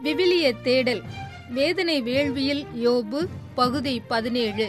விவிலிய தேடல் வேதனை வேள்வியில் யோபு பகுதி பதினேழு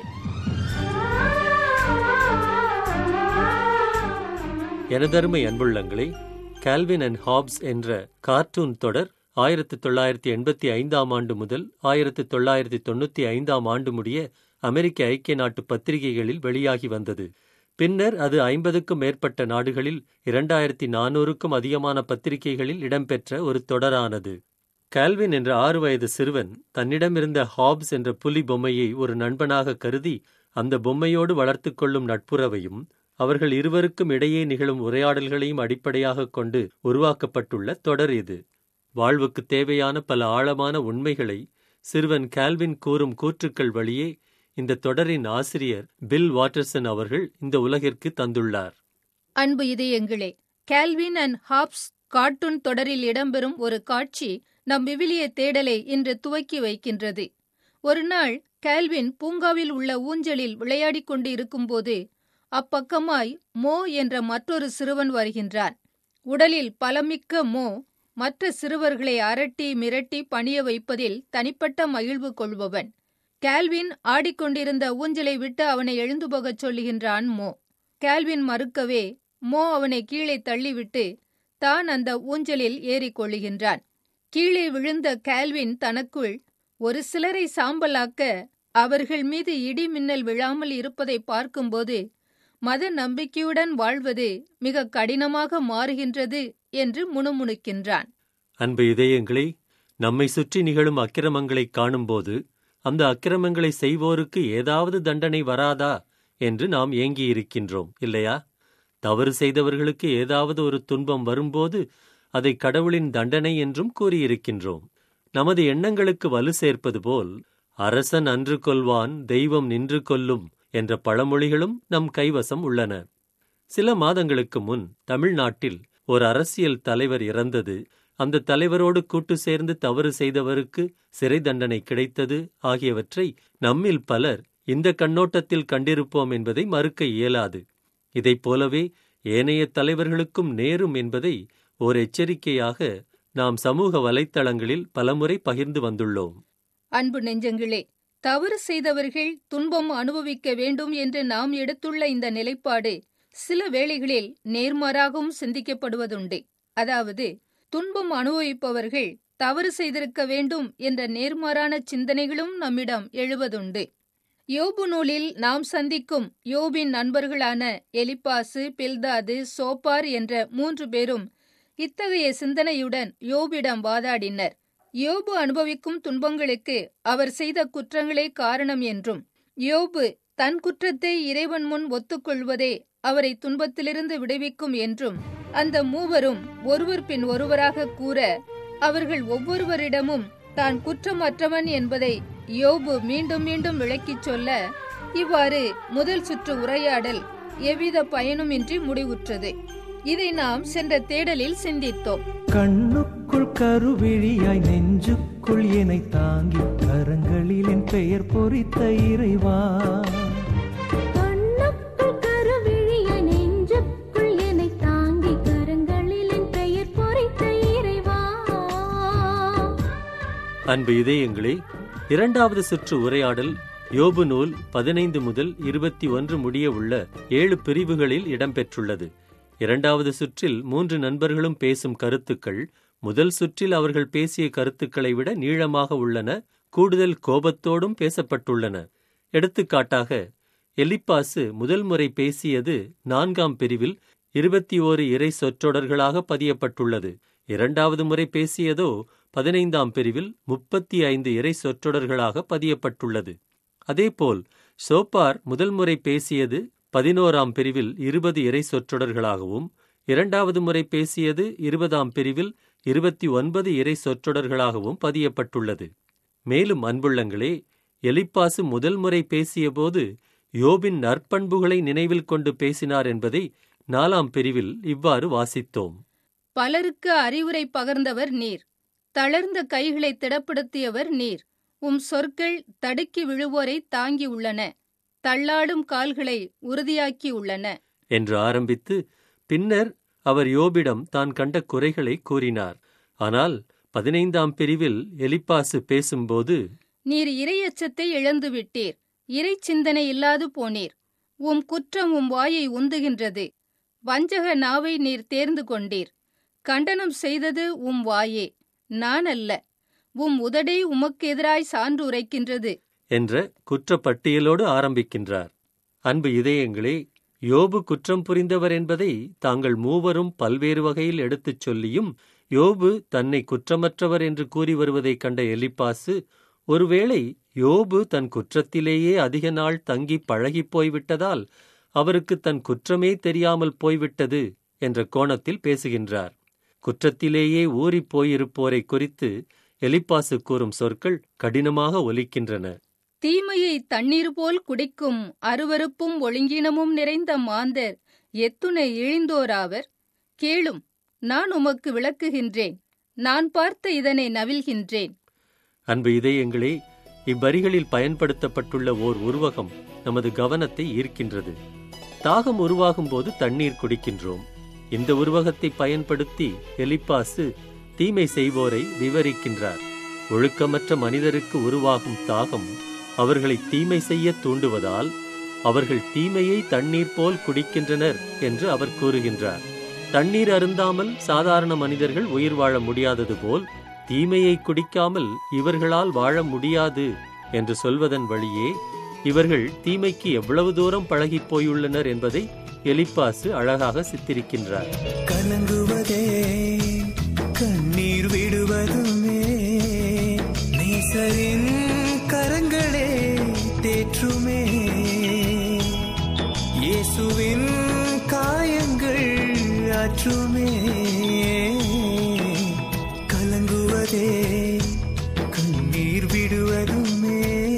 எனதருமை அன்புள்ளங்களே கால்வின் அண்ட் ஹாப்ஸ் என்ற கார்ட்டூன் தொடர் ஆயிரத்தி தொள்ளாயிரத்தி எண்பத்தி ஐந்தாம் ஆண்டு முதல் ஆயிரத்தி தொள்ளாயிரத்தி தொண்ணூத்தி ஐந்தாம் ஆண்டு முடிய அமெரிக்க ஐக்கிய நாட்டு பத்திரிகைகளில் வெளியாகி வந்தது பின்னர் அது ஐம்பதுக்கும் மேற்பட்ட நாடுகளில் இரண்டாயிரத்தி நானூறுக்கும் அதிகமான பத்திரிகைகளில் இடம்பெற்ற ஒரு தொடரானது கால்வின் என்ற ஆறு வயது சிறுவன் தன்னிடமிருந்த ஹாப்ஸ் என்ற புலி பொம்மையை ஒரு நண்பனாக கருதி அந்த பொம்மையோடு வளர்த்துக் கொள்ளும் நட்புறவையும் அவர்கள் இருவருக்கும் இடையே நிகழும் உரையாடல்களையும் அடிப்படையாகக் கொண்டு உருவாக்கப்பட்டுள்ள தொடர் இது வாழ்வுக்கு தேவையான பல ஆழமான உண்மைகளை சிறுவன் கால்வின் கூறும் கூற்றுக்கள் வழியே இந்த தொடரின் ஆசிரியர் பில் வாட்டர்சன் அவர்கள் இந்த உலகிற்கு தந்துள்ளார் அன்பு இதயங்களே கால்வின் அண்ட் ஹாப்ஸ் கார்ட்டூன் தொடரில் இடம்பெறும் ஒரு காட்சி நம் விவிலிய தேடலை இன்று துவக்கி வைக்கின்றது ஒரு நாள் கால்வின் பூங்காவில் உள்ள ஊஞ்சலில் விளையாடிக் கொண்டு இருக்கும்போது அப்பக்கமாய் மோ என்ற மற்றொரு சிறுவன் வருகின்றான் உடலில் பலமிக்க மோ மற்ற சிறுவர்களை அரட்டி மிரட்டி பணிய வைப்பதில் தனிப்பட்ட மகிழ்வு கொள்பவன் கால்வின் ஆடிக்கொண்டிருந்த ஊஞ்சலை விட்டு அவனை எழுந்து போகச் சொல்லுகின்றான் மோ கால்வின் மறுக்கவே மோ அவனை கீழே தள்ளிவிட்டு தான் அந்த ஊஞ்சலில் ஏறிக் கொள்ளுகின்றான் கீழே விழுந்த கால்வின் தனக்குள் ஒரு சிலரை சாம்பலாக்க அவர்கள் மீது இடி மின்னல் விழாமல் இருப்பதை பார்க்கும்போது மத நம்பிக்கையுடன் வாழ்வது மிக கடினமாக மாறுகின்றது என்று முணுமுணுக்கின்றான் அன்பு இதயங்களே நம்மை சுற்றி நிகழும் அக்கிரமங்களைக் காணும்போது அந்த அக்கிரமங்களை செய்வோருக்கு ஏதாவது தண்டனை வராதா என்று நாம் ஏங்கியிருக்கின்றோம் இல்லையா தவறு செய்தவர்களுக்கு ஏதாவது ஒரு துன்பம் வரும்போது அதை கடவுளின் தண்டனை என்றும் கூறியிருக்கின்றோம் நமது எண்ணங்களுக்கு வலு சேர்ப்பது போல் அரசன் அன்று கொல்வான் தெய்வம் நின்று கொல்லும் என்ற பழமொழிகளும் நம் கைவசம் உள்ளன சில மாதங்களுக்கு முன் தமிழ்நாட்டில் ஒரு அரசியல் தலைவர் இறந்தது அந்த தலைவரோடு கூட்டு சேர்ந்து தவறு செய்தவருக்கு சிறை தண்டனை கிடைத்தது ஆகியவற்றை நம்மில் பலர் இந்த கண்ணோட்டத்தில் கண்டிருப்போம் என்பதை மறுக்க இயலாது இதைப் போலவே ஏனைய தலைவர்களுக்கும் நேரும் என்பதை ஓர் எச்சரிக்கையாக நாம் சமூக வலைத்தளங்களில் பலமுறை பகிர்ந்து வந்துள்ளோம் அன்பு நெஞ்சங்களே தவறு செய்தவர்கள் துன்பம் அனுபவிக்க வேண்டும் என்று நாம் எடுத்துள்ள இந்த நிலைப்பாடு சில வேளைகளில் நேர்மாறாகவும் சிந்திக்கப்படுவதுண்டு அதாவது துன்பம் அனுபவிப்பவர்கள் தவறு செய்திருக்க வேண்டும் என்ற நேர்மாறான சிந்தனைகளும் நம்மிடம் எழுவதுண்டு யோபு நூலில் நாம் சந்திக்கும் யோபின் நண்பர்களான எலிப்பாசு பில்தாது சோப்பார் என்ற மூன்று பேரும் இத்தகைய சிந்தனையுடன் யோபிடம் வாதாடினர் யோபு அனுபவிக்கும் துன்பங்களுக்கு அவர் செய்த குற்றங்களே காரணம் என்றும் யோபு தன் குற்றத்தை இறைவன் முன் ஒத்துக்கொள்வதே அவரை துன்பத்திலிருந்து விடுவிக்கும் என்றும் அந்த மூவரும் ஒருவர் பின் ஒருவராக கூற அவர்கள் ஒவ்வொருவரிடமும் தான் குற்றமற்றவன் என்பதை யோபு மீண்டும் மீண்டும் விளக்கிச் சொல்ல இவ்வாறு முதல் சுற்று உரையாடல் எவ்வித பயனுமின்றி முடிவுற்றது இதை நாம் சென்ற தேடலில் சிந்தித்தோம் கண்ணுக்குள் கருவிழியாய் நெஞ்சுக்குள் என்னை தாங்கி கரங்களில் என் பெயர் பொறித்த இறைவா கண்ணுக்குள் கருவிழிய நெஞ்சுக்குள் என்னை தாங்கி கரங்களில் என் பெயர் பொறித்த இறைவா அன்பு இதயங்களே இரண்டாவது சுற்று உரையாடல் யோபு நூல் பதினைந்து முதல் இருபத்தி ஒன்று முடிய உள்ள ஏழு பிரிவுகளில் இடம்பெற்றுள்ளது இரண்டாவது சுற்றில் மூன்று நண்பர்களும் பேசும் கருத்துக்கள் முதல் சுற்றில் அவர்கள் பேசிய கருத்துக்களை விட நீளமாக உள்ளன கூடுதல் கோபத்தோடும் பேசப்பட்டுள்ளன எடுத்துக்காட்டாக எலிப்பாசு முதல் முறை பேசியது நான்காம் பிரிவில் இருபத்தி ஓரு இறை சொற்றொடர்களாக பதியப்பட்டுள்ளது இரண்டாவது முறை பேசியதோ பதினைந்தாம் பிரிவில் முப்பத்தி ஐந்து இறை சொற்றொடர்களாக பதியப்பட்டுள்ளது அதேபோல் சோப்பார் முதல் முறை பேசியது பதினோராம் பிரிவில் இருபது இறை சொற்றொடர்களாகவும் இரண்டாவது முறை பேசியது இருபதாம் பிரிவில் இருபத்தி ஒன்பது இறை சொற்றொடர்களாகவும் பதியப்பட்டுள்ளது மேலும் அன்புள்ளங்களே எலிப்பாசு முதல் முறை பேசியபோது யோபின் நற்பண்புகளை நினைவில் கொண்டு பேசினார் என்பதை நாலாம் பிரிவில் இவ்வாறு வாசித்தோம் பலருக்கு அறிவுரை பகர்ந்தவர் நீர் தளர்ந்த கைகளை திடப்படுத்தியவர் நீர் உம் சொற்கள் தடுக்கி விழுவோரை தாங்கி உள்ளன தள்ளாடும் கால்களை உறுதியாக்கி உள்ளன என்று ஆரம்பித்து பின்னர் அவர் யோபிடம் தான் கண்ட குறைகளை கூறினார் ஆனால் பதினைந்தாம் பிரிவில் எலிப்பாசு பேசும்போது நீர் இரையச்சத்தை இழந்துவிட்டீர் இறை சிந்தனை இல்லாது போனீர் உம் குற்றம் உம் வாயை உந்துகின்றது வஞ்சக நாவை நீர் தேர்ந்து கொண்டீர் கண்டனம் செய்தது உம் வாயே நான் அல்ல உம் உதடே உமக்கு எதிராய் சான்று உரைக்கின்றது என்ற குற்றப்பட்டியலோடு ஆரம்பிக்கின்றார் அன்பு இதயங்களே யோபு குற்றம் புரிந்தவர் என்பதை தாங்கள் மூவரும் பல்வேறு வகையில் எடுத்துச் சொல்லியும் யோபு தன்னை குற்றமற்றவர் என்று கூறி வருவதைக் கண்ட எலிப்பாசு ஒருவேளை யோபு தன் குற்றத்திலேயே அதிக நாள் தங்கி பழகிப் போய்விட்டதால் அவருக்கு தன் குற்றமே தெரியாமல் போய்விட்டது என்ற கோணத்தில் பேசுகின்றார் குற்றத்திலேயே ஊறிப் போயிருப்போரை குறித்து எலிப்பாசு கூறும் சொற்கள் கடினமாக ஒலிக்கின்றன தீமையை தண்ணீர் போல் குடிக்கும் அருவருப்பும் ஒழுங்கினமும் நிறைந்த மாந்தர் எத்துணை இழிந்தோராவர் கேளும் நான் உமக்கு விளக்குகின்றேன் நான் பார்த்த இதனை நவில்கின்றேன் அன்பு இதயங்களே இவ்வரிகளில் பயன்படுத்தப்பட்டுள்ள ஓர் உருவகம் நமது கவனத்தை ஈர்க்கின்றது தாகம் உருவாகும் போது தண்ணீர் குடிக்கின்றோம் இந்த உருவகத்தை பயன்படுத்தி எலிப்பாசு தீமை செய்வோரை விவரிக்கின்றார் ஒழுக்கமற்ற மனிதருக்கு உருவாகும் தாகம் அவர்களை தீமை செய்ய தூண்டுவதால் அவர்கள் தீமையை தண்ணீர் போல் குடிக்கின்றனர் என்று அவர் கூறுகின்றார் தண்ணீர் அருந்தாமல் சாதாரண மனிதர்கள் உயிர் வாழ முடியாதது போல் தீமையை குடிக்காமல் இவர்களால் வாழ முடியாது என்று சொல்வதன் வழியே இவர்கள் தீமைக்கு எவ்வளவு தூரம் பழகிப் போயுள்ளனர் என்பதை எலிப்பாசு அழகாக சித்தரிக்கின்றார் கலங்குவதே கண்ணீர் விடுவதுமே நேசரின் கரங்களே தேற்றுமே இயேசுவின் காயங்கள் ஆற்றுமே கலங்குவதே கண்ணீர் விடுவதுமே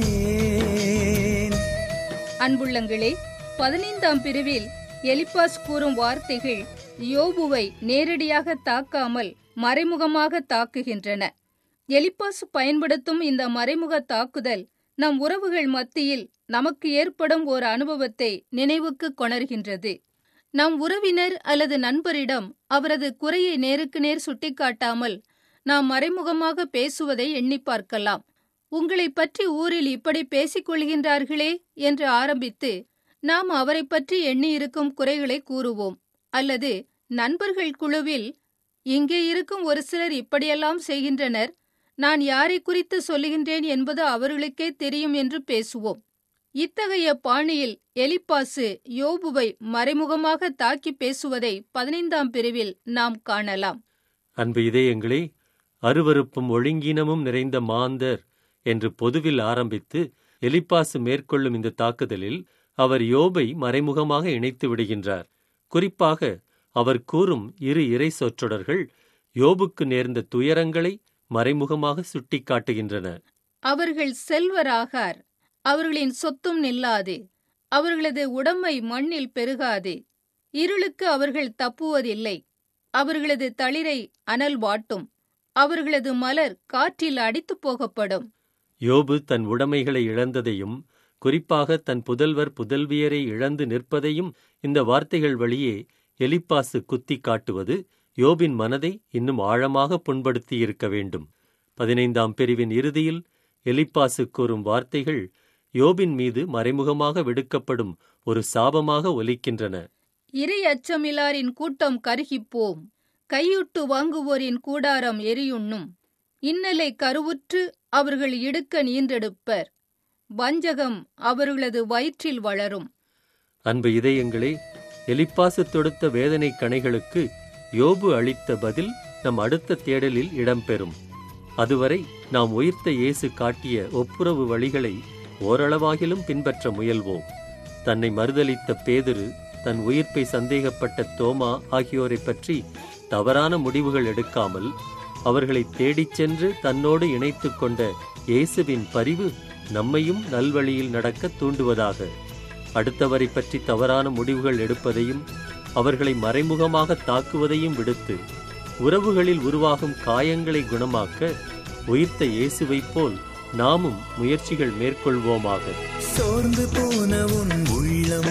அன்புள்ளங்களே பதினைந்தாம் பிரிவில் எலிப்பாஸ் கூறும் வார்த்தைகள் யோபுவை நேரடியாக தாக்காமல் மறைமுகமாக தாக்குகின்றன எலிப்பாஸ் பயன்படுத்தும் இந்த மறைமுக தாக்குதல் நம் உறவுகள் மத்தியில் நமக்கு ஏற்படும் ஒரு அனுபவத்தை நினைவுக்கு கொணர்கின்றது நம் உறவினர் அல்லது நண்பரிடம் அவரது குறையை நேருக்கு நேர் சுட்டிக்காட்டாமல் நாம் மறைமுகமாக பேசுவதை எண்ணி பார்க்கலாம் உங்களை பற்றி ஊரில் இப்படி பேசிக் கொள்கின்றார்களே என்று ஆரம்பித்து நாம் அவரை பற்றி எண்ணியிருக்கும் குறைகளை கூறுவோம் அல்லது நண்பர்கள் குழுவில் இங்கே இருக்கும் ஒரு சிலர் இப்படியெல்லாம் செய்கின்றனர் நான் யாரை குறித்து சொல்லுகின்றேன் என்பது அவர்களுக்கே தெரியும் என்று பேசுவோம் இத்தகைய பாணியில் எலிப்பாசு யோபுவை மறைமுகமாக தாக்கி பேசுவதை பதினைந்தாம் பிரிவில் நாம் காணலாம் அன்பு இதயங்களே அருவருப்பும் ஒழுங்கீனமும் நிறைந்த மாந்தர் என்று பொதுவில் ஆரம்பித்து எலிப்பாசு மேற்கொள்ளும் இந்த தாக்குதலில் அவர் யோபை மறைமுகமாக இணைத்து விடுகின்றார் குறிப்பாக அவர் கூறும் இரு இறை சொற்றொடர்கள் யோபுக்கு நேர்ந்த துயரங்களை மறைமுகமாக சுட்டிக்காட்டுகின்றன அவர்கள் செல்வராகார் அவர்களின் சொத்தும் நில்லாது அவர்களது உடமை மண்ணில் பெருகாது இருளுக்கு அவர்கள் தப்புவதில்லை அவர்களது தளிரை அனல் வாட்டும் அவர்களது மலர் காற்றில் அடித்துப் போகப்படும் யோபு தன் உடைமைகளை இழந்ததையும் குறிப்பாக தன் புதல்வர் புதல்வியரை இழந்து நிற்பதையும் இந்த வார்த்தைகள் வழியே எலிப்பாசு குத்தி காட்டுவது யோபின் மனதை இன்னும் ஆழமாக புண்படுத்தி இருக்க வேண்டும் பதினைந்தாம் பிரிவின் இறுதியில் எலிப்பாசு கூறும் வார்த்தைகள் யோபின் மீது மறைமுகமாக விடுக்கப்படும் ஒரு சாபமாக ஒலிக்கின்றன இறை அச்சமிலாரின் கூட்டம் கருகிப்போம் கையுட்டு வாங்குவோரின் கூடாரம் எரியுண்ணும் இன்னலை கருவுற்று அவர்கள் இடுக்க நீண்டெடுப்பர் வஞ்சகம் அவர்களது வயிற்றில் வளரும் அன்பு இதயங்களே எலிப்பாசு தொடுத்த வேதனை கணைகளுக்கு யோபு அளித்த பதில் நம் அடுத்த தேடலில் இடம்பெறும் அதுவரை நாம் உயிர்த்த இயேசு காட்டிய ஒப்புரவு வழிகளை ஓரளவாகிலும் பின்பற்ற முயல்வோம் தன்னை மறுதலித்த பேதுரு தன் உயிர்ப்பை சந்தேகப்பட்ட தோமா ஆகியோரைப் பற்றி தவறான முடிவுகள் எடுக்காமல் அவர்களை தேடிச் சென்று தன்னோடு இணைத்துக் கொண்ட இயேசுவின் பரிவு நம்மையும் நல்வழியில் நடக்க தூண்டுவதாக அடுத்தவரை பற்றி தவறான முடிவுகள் எடுப்பதையும் அவர்களை மறைமுகமாக தாக்குவதையும் விடுத்து உறவுகளில் உருவாகும் காயங்களை குணமாக்க உயிர்த்த இயேசுவைப் போல் நாமும் முயற்சிகள் மேற்கொள்வோமாக சோர்ந்து போன உன் உள்ளம்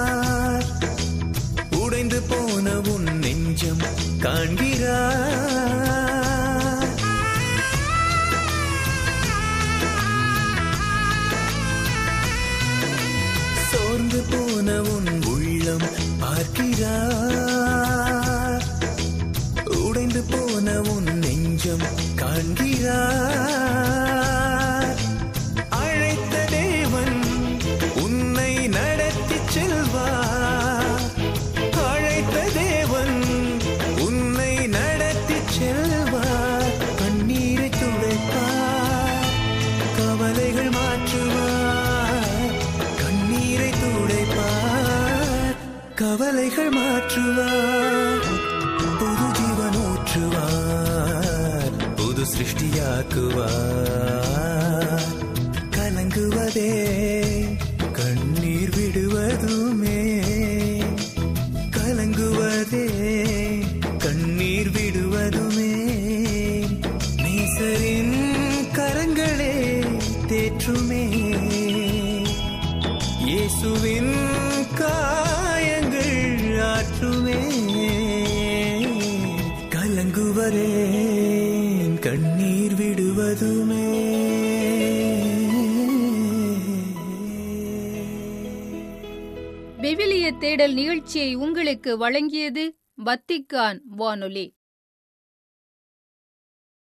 பார்க்கிறார் உடைந்து போன உன் நெஞ்சம் காண்கிறார் காண்கிறார் உடைந்து போன உன் நெஞ்சம் காண்கிறார் அழைத்த தேவன் உன்னை நடத்தி செல்வார் அழைத்த தேவன் உன்னை நடத்தி செல்வார் கண்ணீரை துடைப்பார் கவலைகள் மாற்றுவார் கண்ணீரை துடைப்பார் கவலைகள் மாற்றுவார் புது ஜீவன் ஊற்றுவார் புது சிருஷ்டியாக்குவார் கலங்குவதே கண்ணீர் விடுவதுமே கலங்குவதே கண்ணீர் விடுவதுமே நேசரின் கரங்களே தேற்றுமே இயேசுவின் காயங்கள் ஆற்றுமே கலங்குவதே கண்ணீர் விடுவதுமே விவிலிய தேடல் நிகழ்ச்சியை உங்களுக்கு வழங்கியது வத்திக்கான் வானொலி